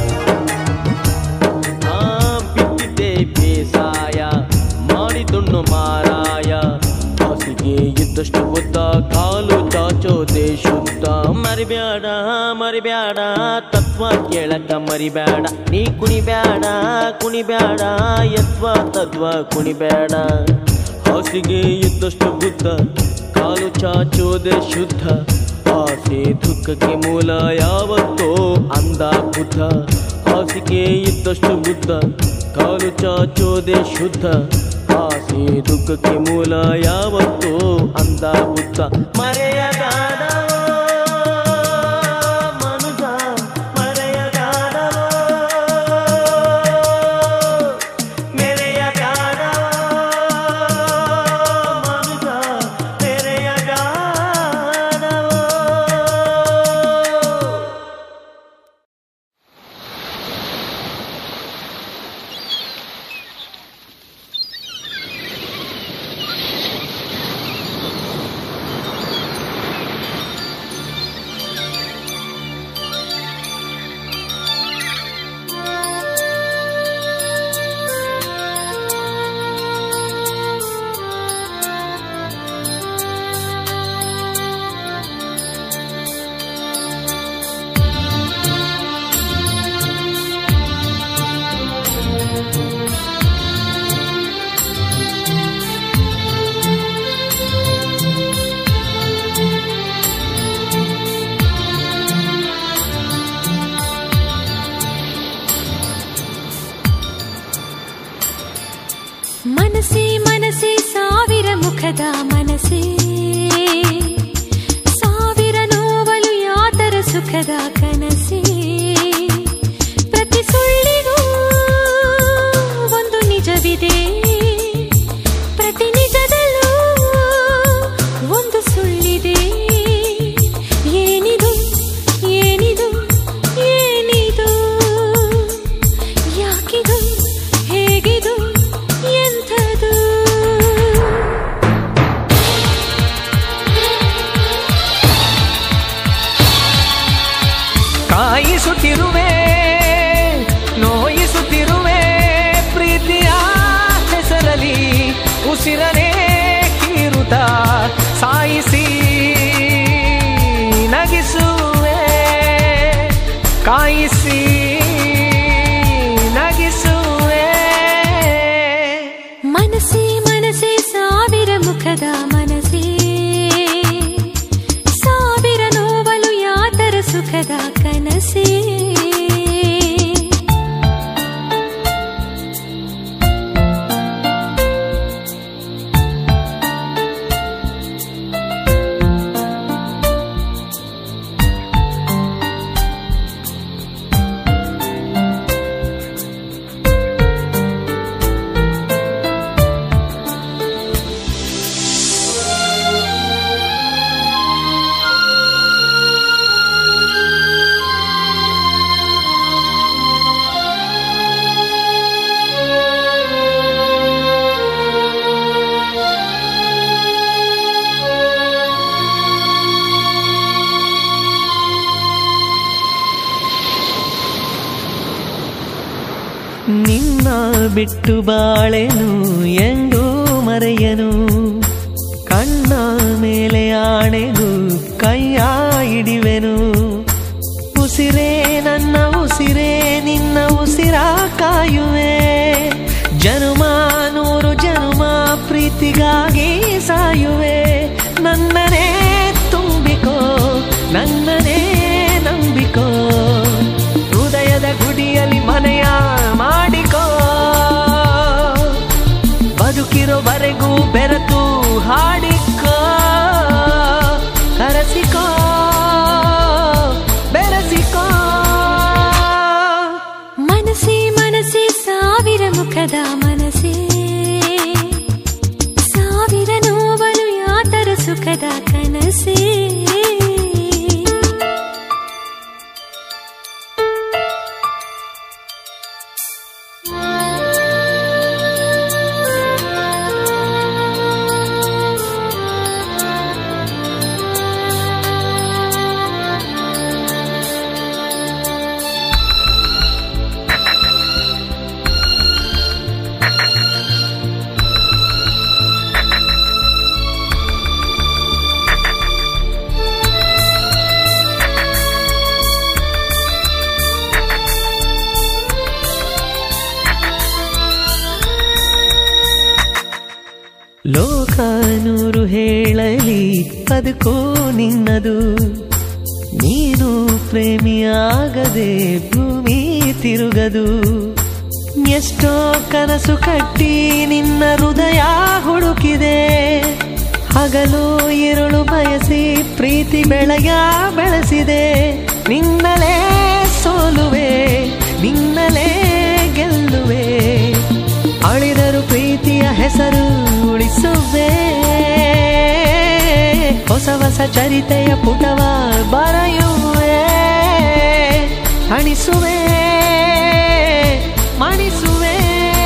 ಆ ಬಿದ್ದಿದ್ದೆ ಬೇಸಾಯ ಮಾಡಿದುಣ್ಣು ಮಾರಾಯ ಹಾಸಿಗೆ ಇದ್ದಷ್ಟು ಉದ್ದ ಕಾಲು ಚಾಚೋದೆ ಶುದ್ಧ ಮರಿಬ್ಯಾಡ ಮರಿಬ್ಯಾಡ ತತ್ವ ಕೇಳಕ ಮರಿಬ್ಯಾಡ ನೀ ಕುಣಿಬ್ಯಾಡ ಕುಣಿಬ್ಯಾಡ ಯತ್ವ ತತ್ವ ಕುಣಿಬ್ಯಾಡ ಹಾಸಿಗೆ ಇದ್ದಷ್ಟು ಬುದ್ಧ ಕಾಲು ಚಾಚೋದೆ ಶುದ್ಧ ಆಸೆ ದುಃಖಕ್ಕೆ ಮೂಲ ಯಾವತ್ತೋ ಅಂದ ಬುದ್ಧ ಹಾಸಿಗೆ ಇದ್ದಷ್ಟು ಬುದ್ಧ ಕಾಲು ಚಾಚೋದೆ ಶುದ್ಧ ಆಸೆ ದುಃಖಕ್ಕೆ ಮೂಲ ಯಾವತ್ತೋ ಅಂದ ಬುದ್ಧ ಮರೆಯಗಾಡವೋ ಮನುಜ ಮರೆಯಗಾಡವೋ ಮೆರೆಯಗಾಡವೋ ಮನುಜ ಮೆರೆಯಗಾಡವೋ ಮನಸೇ ಮನಸೇ ಸಾವಿರ ಮುಖದ ಮನಸೇ ಮುಖದ ಕನಸೇ ಪ್ರತಿ ಸುಳ್ಳಿಗೂ ಒಂದು ನಿಜವಿದೆ ಪ್ರತಿ ನಿಜದಲ್ಲೂ ಒಂದು ಸುಳ್ಳಿದೆ ಏನಿದು ಏನಿದು ಏನಿದು ಯಾಕಿದು ಹೇಗಿದು ಎಂಥದು ಕಾಯಿಸುತ್ತಿರುವೆ ನೋಯಿಸುತ್ತಿರುವೆ ಪ್ರೀತಿಯ ಹೆಸರಲಿ ಉಸಿರನೇ ಕೀರುತ್ತ ಸಾಯಿಸಿ ನಗಿಸುವೆ ಕಾಯಿಸಿ ನಗಿಸುವೆ ಮನಸ್ಸೇ ಮನಸ್ಸೇ ಸಾವಿರ ಮುಖದ ಮನಸ್ಸೇ ಸಾವಿರ ನೋವಲು ಯಾತರ ಸುಖದ ಕನಸೇ ನಿನ್ನ ಬಿಟ್ಟು ಬಾಳೆನು ಎಂದು ಮರೆಯನು ಕಣ್ಣ ಮೇಲೆ ಆಣೆನು ಕೈಯ ಹಿಡಿವೆನು ಉಸಿರೇ ನನ್ನ ಉಸಿರೇ ನಿನ್ನ ಉಸಿರ ಕಾಯುವೆ ಜನುಮ ನೂರು ಜನುಮ ಪ್ರೀತಿಗಾಗಿ ಸಾಯುವೆ ನನ್ನನೇ ತುಂಬಿಕೋ ನನ್ನನೇ ನಂಬಿಕೋ ಹೃದಯದ ಗುಡಿಯಲ್ಲಿ ಮನೆಯ ಮಾಡಿಕೋ ಬದುಕಿರೋವರೆಗೂ ಬೆರೆತು ಹಾಡಿಕೋ ಕರೆಸಿಕೋ ಬೆರೆಸಿಕೋ ಮನಸ್ಸೇ ಮನಸ್ಸೇ ಸಾವಿರ ಮುಖದ ಮನಸ್ಸೇ ಸಾವಿರ ನೋವಲು ಯಾತರ ಸುಖದ ಕನಸೇ ಲೋಕ ನೂರು ಹೇಳಲಿ ಬದುಕು ನಿನ್ನದು ನೀನು ಪ್ರೇಮಿಯಾಗದೆ ಭೂಮಿ ತಿರುಗದು ಎಷ್ಟೋ ಕನಸು ಕಟ್ಟಿ ನಿನ್ನ ಹೃದಯ ಹುಡುಕಿದೆ ಹಗಲು ഇരുಳು ಬಯಸಿ ಪ್ರೀತಿ ಬೆಳೆಯ ಬೆಳೆಸಿದೆ ನಿನ್ನಲೇ ಸೋಲುವೆ ನಿನ್ನಲೇ ಗೆಲ್ಲುವೆ ಅಳಿದರು ಪ್ರೀತಿಯ ಹೆಸರು ಉಳಿಸುವೆ ಹೊಸ ಹೊಸ ಚರಿತೆಯ ಪುಟವ ಬರೆಯುವೆ ಹಣಿಸುವೆ ಮಣಿಸುವೆ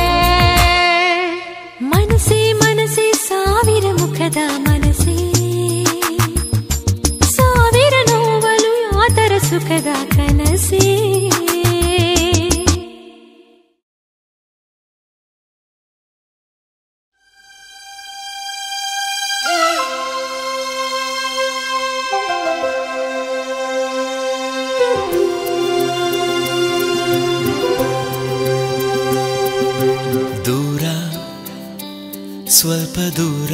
ಮನಸ್ಸೇ ಮನಸ್ಸೇ ಸಾವಿರ ಮುಖದ ಮನಸ್ಸೇ ಸಾವಿರ ನೋವಲು ಯಾತರ ಸುಖದ ಕನಸೇ ದೂರ ಸ್ವಲ್ಪ ದೂರ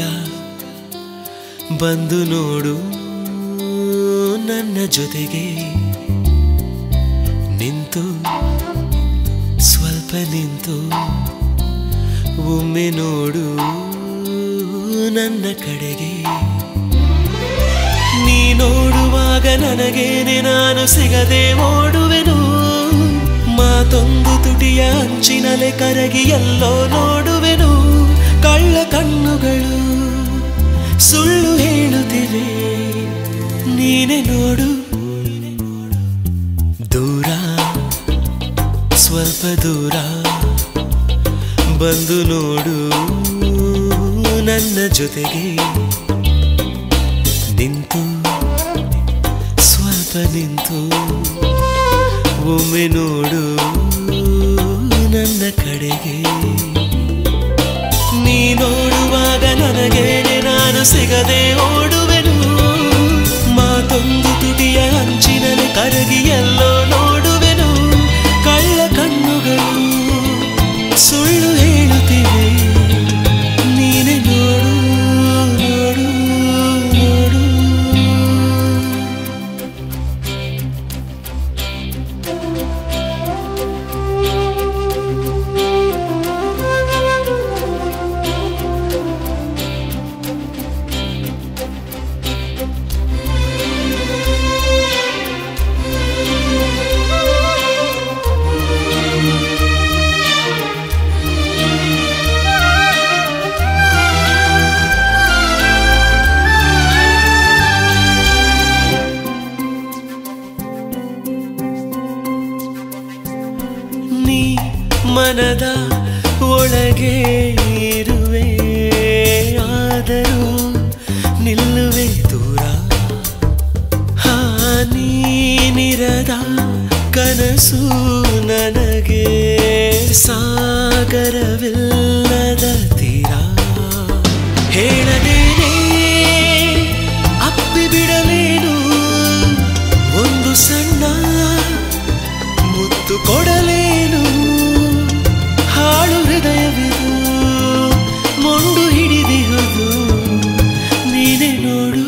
ಬಂದು ನೋಡು ನನ್ನ ಜೊತೆಗೆ ನಿಂತು ಸ್ವಲ್ಪ ನಿಂತು ಒಮ್ಮೆ ನೋಡು ನನ್ನ ಕಡೆಗೆ ನೀ ನೋಡುವಾಗ ನನಗೇನೆ ನಾನು ಸಿಗದೆ ಓಡುವೆನು ಮಾತೊಂದು ತುಟಿಯ ಅಂಚಿನಲೆ ಕರಗಿ ಎಲ್ಲೋ ನೋಡುವೆನು ಕಳ್ಳ ಕಣ್ಣುಗಳು ಸುಳ್ಳು ಹೇಳುತ್ತಿವೆ ನೀನೆ ನೋಡು ದೂರ ಸ್ವಲ್ಪ ದೂರ ಬಂದು ನೋಡು ನನ್ನ ಜೊತೆಗೆ ನಿಂತು ಸ್ವಲ್ಪ ನಿಂತು ಒಮ್ಮೆ ನೋಡು ನನ್ನ ಕಡೆಗೆ ನೀ ನೋಡುವಾಗ ನನಗೆ ನಾನು ಸಿಗದೆ ಓಡುವೆನು ಮಾತೊಂದು ತುಟಿಯ ಅಂಚಿನಲ್ಲಿ ಕರಗಿ ಎಲ್ಲೋ ನೋಡುವೆನು ಕಳ್ಳ ಕಣ್ಣುಗಳು ಸುಳ್ಳು ಹೇಳುತ್ತಿವೆ ನೀನೆ ನೋಡು ನೋಡು ನೋಡು ನೀ ಮನದ ಒಳಗೆ ಇರುವೆ ಆದರೂ ನಿಲ್ಲುವೆ ದೂರ ಹಾ ನೀನಿರದ ಕನಸು ನನಗೆ ಸಾಗರವಿಲ್ಲದ ತೀರ ಹೇಳದೇನೆ ಅಪ್ಪಿ ಬಿಡಲೇನು ಒಂದು ಸಣ್ಣ ಮುತ್ತು ಕೊಡಲೇನು ಹಾಳು ಹೃದಯವಿದು ಮೊಂಡು ಹಿಡಿದಿಹುದು ನೀನೆ ನೋಡು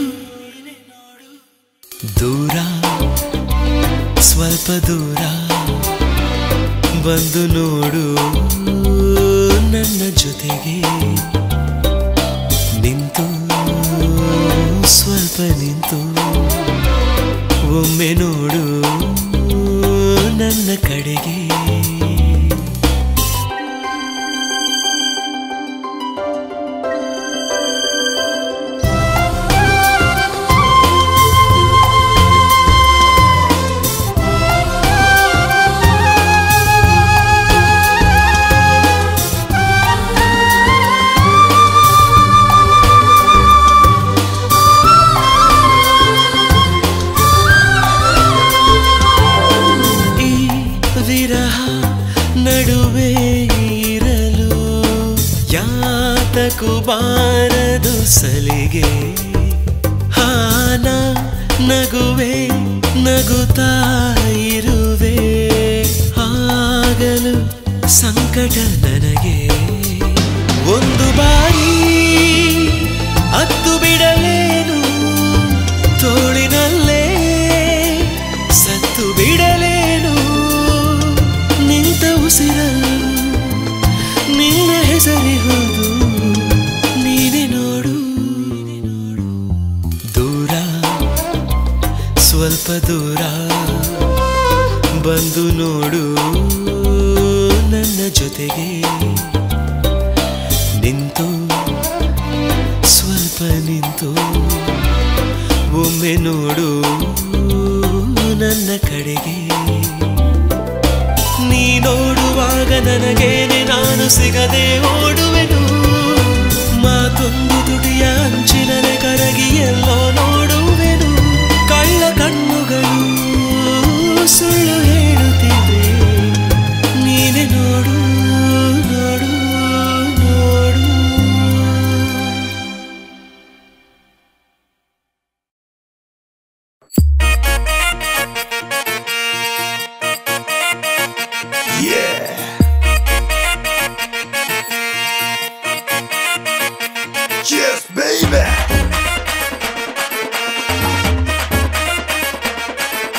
ದೂರ ಸ್ವಲ್ಪ ದೂರ ಬಂದು ನೋಡು ನನ್ನ ಜೊತೆಗೆ ನಿಂತು ಸ್ವಲ್ಪ ನಿಂತು ಒಮ್ಮೆ ನೋಡು ನನ್ನ ಕಡೆಗೆ ಈ ವಿರಹ ನಡುವೆ ಇರಲು ಯಾತಕು ಬಾರದು ಸಲಿಗೆ ಹಾನ ನಗುವೆ ನಗುತ್ತಾ ಇರುವೆ ಆಗಲು ಸಂಕಟ ನನಗೆ ಒಂದು ಬಾರಿ ಹತ್ತು ಬಿಡಲೇನು ತೋಳಿನಲ್ಲೇ ಸತ್ತು ಬಿಡಲೇನು ನಿಂತ ಉಸಿರಲು ನಿನ್ನ ಹೆಸರಿಹುದು ನೀನೆ ನೋಡು ದೂರ ಸ್ವಲ್ಪ ದೂರ ಬಂದು ನೋಡು ನನ್ನ ಜೊತೆಗೆ ನಿಂತು ಸ್ವಲ್ಪ ನಿಂತು ಒಮ್ಮೆ ನೋಡು ನನ್ನ ಕಡೆಗೆ ನೀ ನೋಡುವಾಗ ನನಗೇನೆ ನಾನು ಸಿಗದೆ ಓಡುವೆನು ಮಾತೊಂದು ತುಟಿಯ ಅಂಚಿನಲೆ ಕರಗಿ ಎಲ್ಲೋ ನೋಡುವೆನು ಕಳ್ಳ ಕಣ್ಣುಗಳು ಸುಳ್ಳು ಹೇಳುತ್ತಿವೆ ನೀನೆ ನೋಡು ನೋಡು ನೋಡು Yes, baby.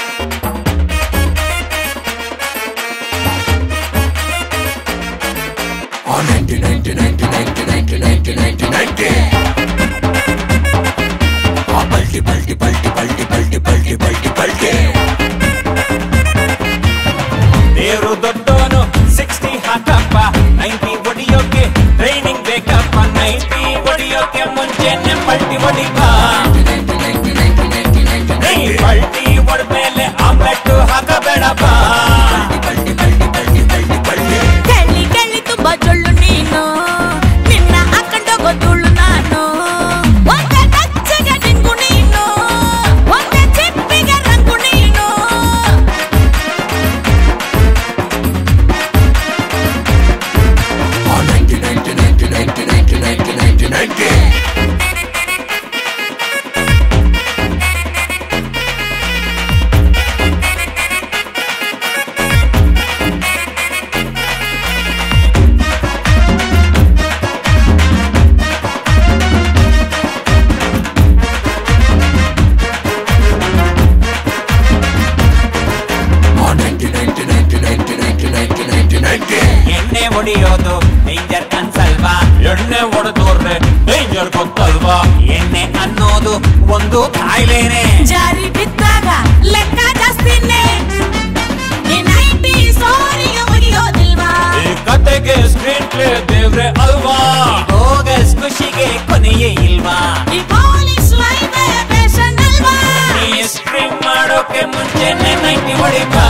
ಹೊಡಿಯೋದು ಡೇಂಜರ್ ಕನ್ಸಲ್ವಾ ಎಣ್ಣೆ ಹೊಡೆದೋರ್ರೆ ಡೇಂಜರ್ ಗೊತ್ತಲ್ವಾ ಎಣ್ಣೆ ಅನ್ನೋದು ಒಂದು ಕಾಯಿಲೆನೆ ಜಾರಿ ಬಿದ್ದಾಗ ಲೆಕ್ಕ ಜಾಸ್ತಿನೇ ಈ ನೈಂಟಿ ಸಾರಿಗೆ ಮುಗಿಯೋದಿಲ್ವಾ ಈ ಕತೆಗೆ ಸ್ಕ್ರೀನ್ ಪ್ಲೇ ದೇವ್ರೆ ಅಲ್ವಾ ಹೋಗಸ್ ಖುಷಿಗೆ ಕೊನೆಯೇ ಇಲ್ವಾ ಈ ಪೊಲೀಸ್ ಲೈಫ್ ಫ್ಯಾಷನ್ ಅಲ್ವಾ ನೀ ಸ್ಟ್ರಿಂಗ್ ಮಾಡೋಕೆ ಮುಂಚೆನೆ ನೈಂಟಿ ಹೊಡಿಬಾ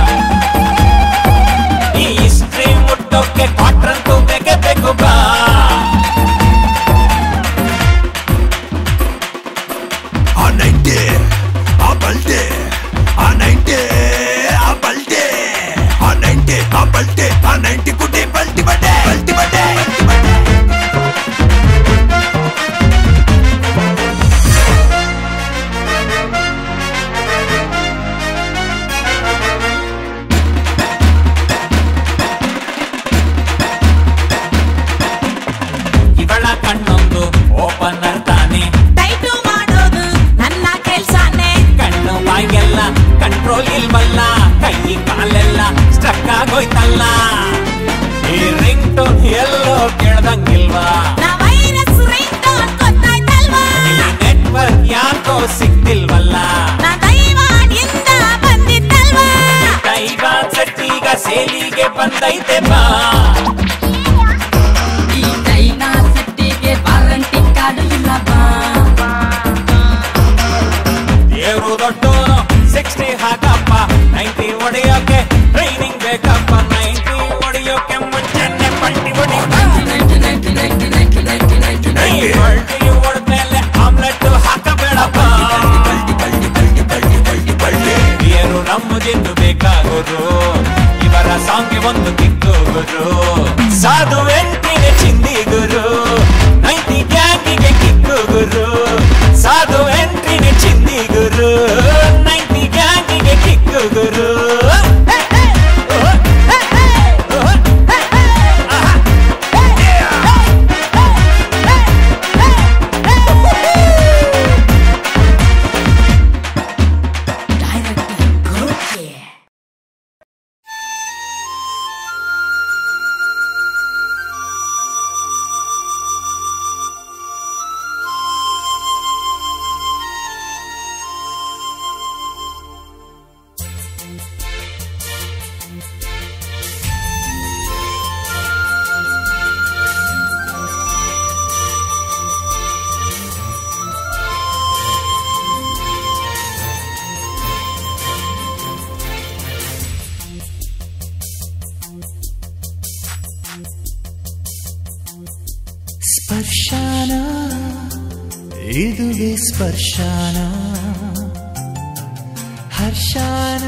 ಈ ಸ್ಟ್ರಿಂಗ್ ಮುಟ್ಟೋಕೆ ಕ್ವಾಟ್ರಂತೂ ಬೇಕೇ ಬೇಕು ಬಾ ಆ ನೈಂಟಿ ಆ ಬಲ್ಟೆ ಆ ನೈಂಟಿ ಆ ಬಲ್ಟೆ ಆ ನೈಂಟಿ ಆ ಬಲ್ಟೆ ಆ ನೈಂಟಿ ಕುಟಿ ಬಲ್ಟಿ ಬಡ್ಡೆ ಬಲ್ಟಿ ಬಡ್ಡೆ ಬಲ್ಟಿ ಬಡ್ಡೆ ಇವಳ ಕಣ್ಣೊಂದು ಓಪನರ್ ತಾನೆ ಟೈಟು ಮಾಡೋದು ನನ್ನ ಕೆಲ್ಸನೇ ಕಣ್ಣು ಬಾಯಿಗೆಲ್ಲ ಕಂಟ್ರೋಲ್ ಇಲ್ವಲ್ಲ ಕೈ ಕಾಲೆಲ್ಲ ಸ್ಟ್ರಕ್ ಆಗೋಯ್ತಲ್ಲ ಈ ರಿಂಗ್ ಟೋನ್ ಎಲ್ಲೋ ಕೇಳ್ದಂಗಿಲ್ವಾ ನಾ ವೈರಸ್ ರಿಂಗ್ ಗೊತ್ತಾಯ್ತಲ್ವಾ ಇಲ್ಲಿ ನೆಟ್ವರ್ಕ್ ಯಾಕೋ ಸಿಗ್ತಿಲ್ವಲ್ಲ ನಾ ದೈವಾನಿಂದ ಬಂದಿದ್ದಲ್ವಾ ದೈವ ಸೆಟ್ಟೀಗ ಸೇಲಿಗೆ ಬಂದೈತೆ ಬಾ ಈ ದೈನಾ ಸೆಟ್ಟಿಗೆ ವಾರಂಟಿ ಕಾರ್ಡ್ ಇಲ್ಲ ಬಾ ದೇವ್ರು ದೊಡ್ಡೋನು ಸಿಕ್ಸ್ಟಿ ಹಾಕಪ್ಪ ನೈಂಟಿ ಹೊಡೆಯೋಕೆ ಟ್ರೈನಿಂಗ್ ಬೇಕಪ್ಪ ನೈಂಟಿ ಹೊಡೆಯೋಕೆ ಮುಂಚೆನೆ ಪಲ್ಟಿ ಹೊಡಿ ಪಲ್ಟಿ ಹೊಡೆದ್ಮೇಲೆ ಆಮ್ಲೆಟ್ ಹಾಕಬೇಡಪ್ಪ ಏನು ನಮ್ಮದಿನ್ನು ಬೇಕಾಗೋದು ಇವರ ಸಾಂಗ್ಗೆ ಒಂದು ಕಿಕ್ಕು ಗುರು ಸಾಧು ಎಂಟಿಗೆ ಚಿಂದಿ ಗುರು ನೈಂಟಿ ಗ್ಯಾಂಗಿಗೆ ಕಿಕ್ಕು ಗುರು ಸಾಧು ಎಂಟ್ರಿಗೆ ಚಿಂದಿ ಗುರು ನೈಂಟಿ ಗ್ಯಾಂಗಿಗೆ ಕಿಕ್ಕು ಗುರು ಸ್ಪರ್ಶಾನ ಇದುವೆ ಸ್ಪರ್ಶಾನ ಹರ್ಷಾನ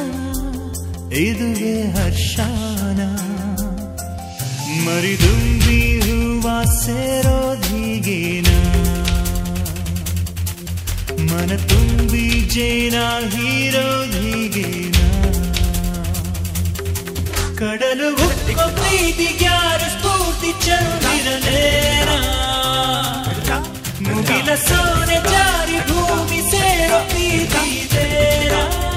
ಇದುವೆ ಹರ್ಷಾನ ಮರಿದುಂಬಿ ಹೂವ ಸೇರೋಧೀಗೇನ ಮನ ತುಂಬಿ ಜೇನ ಹೀರೋಧೀಗೇನ ಕಡಲು ಉಕ್ಕ ಪ್ರೀತಿಗ್ಯಾರು ಸ್ಫೂರ್ತಿ ಚಂದಿರಲೇನ ಮುಗಿಲ ಸೋನೆ ಜಾರಿ ಭೂಮಿ ಸೇರೋ ಪ್ರೀತಿದೇನ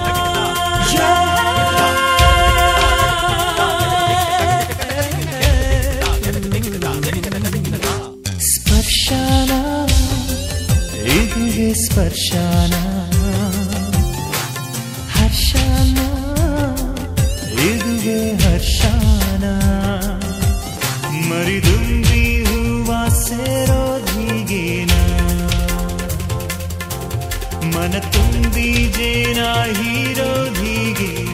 ಸ್ಪರ್ಶಾನ ಇದುವೆ ಸ್ಪರ್ಶಾನ ಹರ್ಷಾನ ಇದುವೆ ಹರ್ಷಾನ ಮರಿದುಂಬಿ ಹೂವ ಸೇರೋಧೀಗೇನ ಮನ ತುಂಬಿ ಜೇನ ಹೀರೋಧೀಗೇನ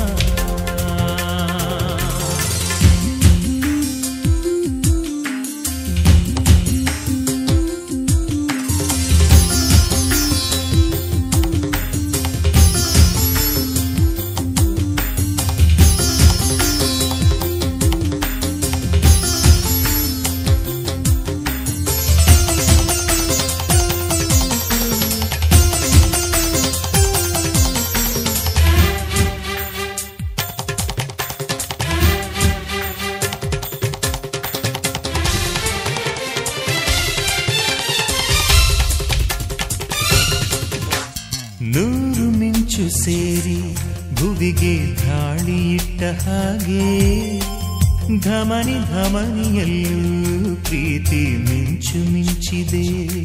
ನೂರು ಮಿಂಚು ಸೇರಿ ಭುವಿಗೆ ಧಾಳಿ ಇಟ್ಟ ಹಾಗೆ ಧಮನಿ ಧಮನಿಯಲ್ಲೂ ಪ್ರೀತಿ ಮಿಂಚು ಮಿಂಚಿದೆ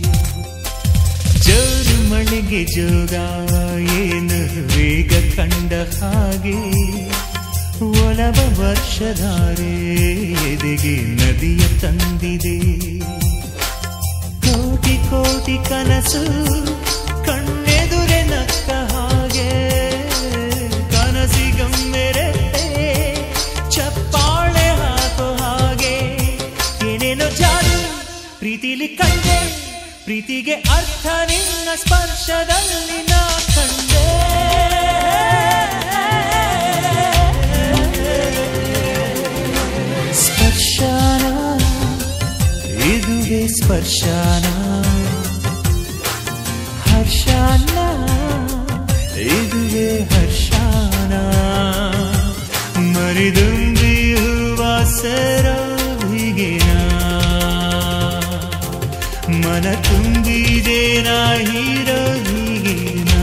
ಜೋರು ಮಳೆಗೆ ಜೋಗ ಏನು ವೇಗ ಕಂಡ ಹಾಗೆ ಒಲವ ವರ್ಷಧಾರೆ ಎದೆಗೆ ನದಿಯ ತಂದಿದೆ ಕೋಟಿ ಕೋಟಿ ಕನಸು ಕಣ್ಣೆದುರೆ ನಕ್ಕ ಹಾಗೆ ಕನಸಿಗಮ್ಮೆರೆ ಚಪ್ಪಾಳೆ ಹಾಕೋ ಹಾಗೆ ಏನೇನೋ ಜಾದು ಪ್ರೀತಿಲಿ ಕಂಡೆ ಪ್ರೀತಿಗೆ ಅರ್ಥ ನಿನ್ನ ಸ್ಪರ್ಶದಲ್ಲಿ ನಾ ಕಂಡೆ ಸ್ಪರ್ಶನ ಇದುವೇ ಸ್ಪರ್ಶನ ಹರ್ಷನ ಇದುವೇ ಹರ್ಷನ ಮರಿದುಂಬಿ ಹೂವ ಸರೋಗಿನ ಮನ ತುಂಬಿದೇನ ಹೀರೋ ಹೀಗೇನಾ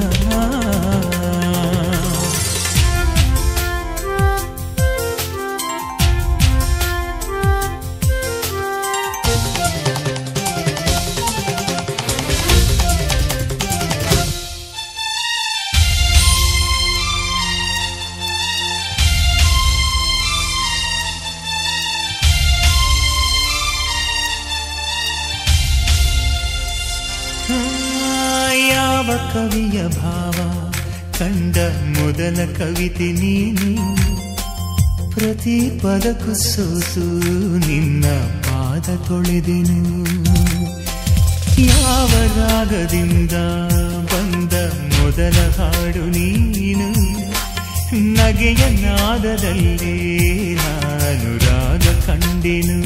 ಯಾವ ಕವಿಯ ಭಾವ ಕಂಡ ಮೊದಲ ಕವಿತೆ ನೀನು ಪ್ರತಿ ಪದಕ್ಕೂ ಸೋತು ನಿನ್ನ ಪಾದ ತೊಳೆದೆನು ಯಾವ ರಾಗದಿಂದ ಬಂದ ಮೊದಲ ಹಾಡು ನೀನು ನಗೆಯ ನಾದದಲ್ಲೇ ನಾನು ರಾಗ ಕಂಡೆನು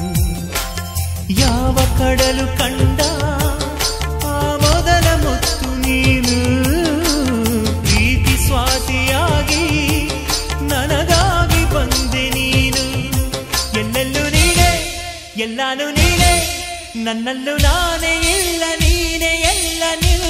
ಯಾವ ಕಡಲು ಕಂಡ ಆ ಮೊದಲ ಮುತ್ತು ನೀನು ಪ್ರೀತಿ ಸ್ವಾತಿಯಾಗಿ ನನಗಾಗಿ ಬಂದೆ ನೀನು ಎಲ್ಲೆಲ್ಲೂ ನೀನೇ ಎಲ್ಲಾನು ನೀನೇ ನನ್ನಲ್ಲೂ ನಾನೇ ಇಲ್ಲ ನೀನೇ ಎಲ್ಲ ನಿಲ್ಲ